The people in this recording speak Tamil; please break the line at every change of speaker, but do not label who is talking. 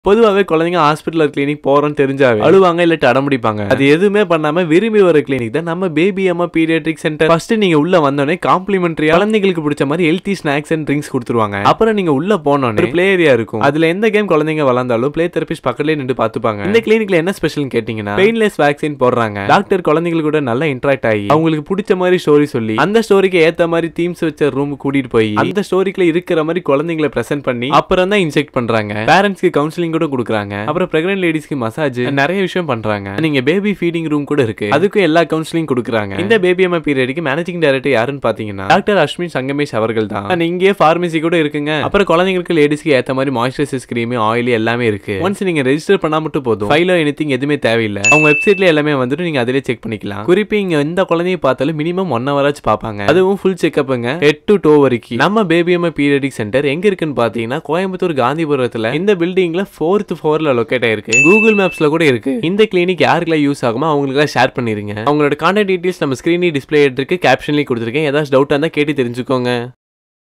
பொதுவாகவே குழந்தைங்க ஹாஸ்பிட்டல் கிளினிக் போறோம்னு தெரிஞ்சாவே அழுவாங்க இல்லாட்டி அடம்பிடிப்பாங்க அது எதுவுமே பண்ணாம விரும்பி வர கிளினிக் தான் நம்ம பேபி அம்மா பீடியாட்ரிக் சென்டர் ஃபர்ஸ்ட் நீங்க உள்ள வந்தோடனே காம்ப்ளிமெண்டரி குழந்தைங்களுக்கு பிடிச்ச மாதிரி ஹெல்த்தி ஸ்நாக்ஸ் அண்ட் ட்ரிங்க்ஸ் கொடுத்துருவாங்க அப்புறம் நீங்க உள்ள போனோடனே பிளே ஏரியா இருக்கும் அதுல எந்த கேம் குழந்தைங்க வளர்ந்தாலும் பிளே தெரபிஸ்ட் பக்கத்துலயே நின்று பாத்துப்பாங்க இந்த கிளினிக்ல என்ன ஸ்பெஷல்னு கேட்டீங்கன்னா பெயின்லெஸ் வேக்சின் போடுறாங்க டாக்டர் குழந்தைங்களுக்கு கூட நல்லா இன்டராக்ட் ஆகி அவங்களுக்கு பிடிச்ச மாதிரி ஸ்டோரி சொல்லி அந்த ஸ்டோரிக்கு ஏத்த மாதிரி தீம்ஸ் வச்ச ரூம் கூட்டிட்டு போய் அந்த ஸ்டோரிக்குள்ள இருக்கிற மாதிரி குழந்தைங்களை பிரசன்ட் பண்ணி அப்புறம் தான் இன்ஜெக்ட் பண்றாங்க பேரண்ட்ஸ்க்கு கவுன்சிலிங் கூட கொடுக்குறாங்க அப்புறம் பிரெக்னென்ட் லேடிஸ்க்கு மசாஜ் நிறைய விஷயம் பண்றாங்க நீங்க பேபி ஃபீடிங் ரூம் கூட இருக்கு அதுக்கும் எல்லா கவுன்சிலிங் கொடுக்குறாங்க இந்த பேபி அம்மா பீரியடுக்கு மேனேஜிங் டைரக்டர் யாருன்னு பாத்தீங்கன்னா டாக்டர் அஸ்வின் சங்கமேஷ் அவர்கள் தான் And இங்கேயே பார்மசி கூட இருக்குங்க அப்புறம் குழந்தைங்களுக்கு லேடிஸ்க்கு ஏத்த மாதிரி மாய்ஸ்சரைசர் கிரீம் ஆயில் எல்லாமே இருக்கு ஒன்ஸ் நீங்க ரெஜிஸ்டர் பண்ணா மட்டும் போதும் ஃபைலோ எனிதிங் எதுவுமே தேவையில்லை அவங்க வெப்சைட்ல எல்லாமே வந்துட்டு நீங்க அதிலே செக் பண்ணிக்கலாம் குறிப்பா இங்க எந்த குழந்தைய பார்த்தாலும் மினிமம் ஒன் ஹவராச்சும் பார்ப்பாங்க அதுவும் ஃபுல் செக்அப்புங்க ஹெட் டு டோ வரைக்கும் நம்ம பேபி அம்மா பீரியடிக் சென்டர் எங்க இருக்குன்னு பாத்தீங்கன்னா கோயம்புத்தூர் காந்திபுரத்துல இந்த பில்டிங்ல ஃபோர்த் ஃப்ளோர்ல லொக்கேட் ஆயிருக்கு கூகுள் மேப்ஸ்ல கூட இருக்கு இந்த கிளினிக் யாருக்கெல்லாம் யூஸ் ஆகுமோ அவங்களுக்கு ஷேர் பண்ணிருங்க அவங்களோட கான்டாக்ட் டீடைல்ஸ் நம்ம ஸ்கிரீனி டிஸ்பிளே இருக்கு கேப்ஷன்லயும் கொடுத்துருக்கேன் ஏதாச்சும் டவுட்டா இருந்தா கேட்டு தெரிஞ்சுக்கோங்க